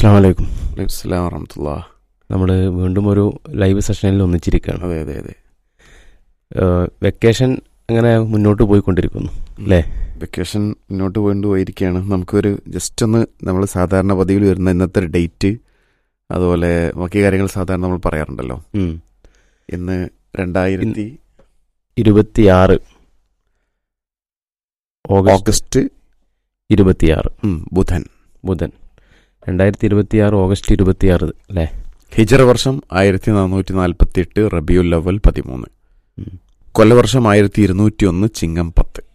അസ്സാം വലൈക്കും അലൈഹിസ്സലാം വറഹമത്തുള്ള നമ്മൾ വീണ്ടും ഒരു ലൈവ് സെഷനിൽ ഒന്നിച്ചിരിക്കുകയാണ് അതെ അതെ അതെ ഏഹ് വെക്കേഷൻ അങ്ങനെ മുന്നോട്ട് പോയിക്കൊണ്ടിരിക്കുന്നു അല്ലേ? വെക്കേഷൻ മുന്നോട്ട് പോയിട്ട് പോയിരിക്കുകയാണ് നമുക്കൊരു ജസ്റ്റ് ഒന്ന് നമ്മൾ സാധാരണ പതിവിൽ വരുന്ന ഇന്നത്തെ ഒരു ഡേറ്റ് അതുപോലെ ബാക്കി കാര്യങ്ങൾ സാധാരണ നമ്മൾ പറയാറുണ്ടല്ലോ ഉം. ഇന്ന് രണ്ടായിരത്തി ഇരുപത്തിയാറ് ഓഗസ്റ്റ് ഓഗസ്റ്റ് ഇരുപത്തിയാറ് ഉം, ബുധൻ ബുധൻ രണ്ടായിരത്തി ഇരുപത്തിയാറ് ഓഗസ്റ്റ് ഇരുപത്തിയാറ് അല്ലേ ഹിജറ വർഷം ആയിരത്തി നാനൂറ്റി നാൽപ്പത്തി എട്ട് റബിയുൽ ലവൽ പതിമൂന്ന് ഉം. കൊല്ലവർഷം ആയിരത്തി ഇരുന്നൂറ്റി ഒന്ന് ചിങ്ങം പത്ത്